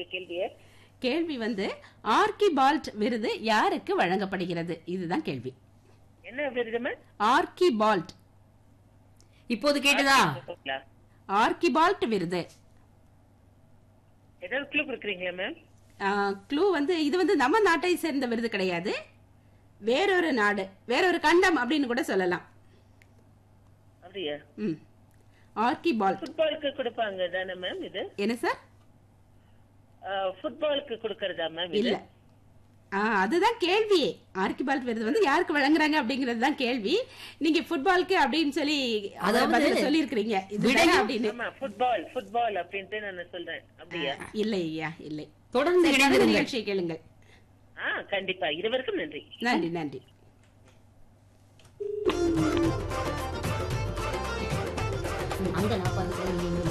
கேள்வியை கேள்வி வந்து ஆர்கிபால்ட் விருது யாருக்கு வழங்கப்படுகிறது இதுதான் கேள்வி என்ன விருது மேம் ஆர்கிபால்ட் இப்போது கேட்டுதா ஆர்கிபால்ட் விருது ஏதாவது க்ளூ கொடுக்குறீங்களா மேம் க்ளூ வந்து இது வந்து நம்ம நாட்டை சேர்ந்த விருது கிடையாது வேறொரு நாடு வேறொரு கண்டம் அப்படின்னு கூட சொல்லலாம் அப்படியா ம் ஆர்கிபால்ட் ஃபுட்பாலுக்கு கொடுப்பாங்க தானே மேம் இது என்ன சார் ஃபுட்பாலுக்கு கொடுக்கறதா மேம் இது இல்ல ஆ அதுதான் கேள்வி ஆர்கிபால்ட் விருது வந்து யாருக்கு வழங்குறாங்க அப்படிங்கிறது தான் கேள்வி நீங்க ஃபுட்பாலுக்கு அப்படின்னு சொல்லி அதாவது பதில் சொல்லியிருக்கிறீங்க இது விடையும் அப்படின்னு ஆமா ஃபுட்பால் ஃபுட்பால் அப்படின்ட்டு நான் சொல்றேன் அப்படியா இல்லை ஐயா இல்லை தொடர்ந்து சரி, அடுத்த இணைந்திருங்கள் நிகழ்ச்சியை கேளுங்கள் ஆ கண்டிப்பா இருவருக்கும் நன்றி நன்றி நன்றி அந்த நாற்பது